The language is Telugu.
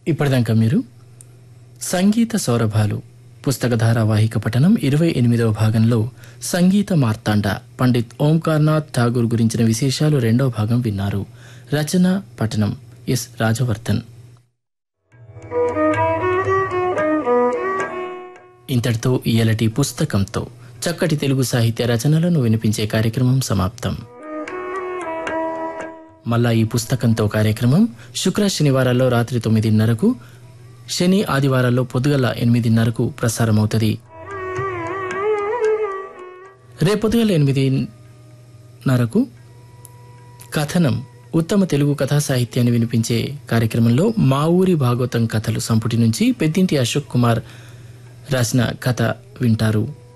ఇప్పటిదాకా మీరు సంగీత సౌరభాలు పుస్తక ధారావాహిక పఠనం ఇరవై ఎనిమిదవ భాగంలో సంగీత మార్తాండ పండిత్ ఓంకార్నాథ్ ఠాగూర్ గురించిన విశేషాలు రెండవ భాగం విన్నారు రచన పఠనం ఎస్ రాజవర్ధన్ ఇంతటితో ఇయలటి పుస్తకంతో చక్కటి తెలుగు సాహిత్య రచనలను వినిపించే కార్యక్రమం సమాప్తం మళ్ళా ఈ పుస్తకంతో కార్యక్రమం శుక్ర శనివారాల్లో రాత్రి తొమ్మిదిన్నరకు శని ఆదివారాల్లో పొద్దుగల ఎనిమిదిన్నరకు ప్రసారమవుతుంది రేపొద్దుగల ఎనిమిదిన్నరకు కథనం ఉత్తమ తెలుగు కథా సాహిత్యాన్ని వినిపించే కార్యక్రమంలో మా ఊరి భాగవతం కథలు సంపుటి నుంచి పెద్దింటి అశోక్ కుమార్ రాసిన కథ వింటారు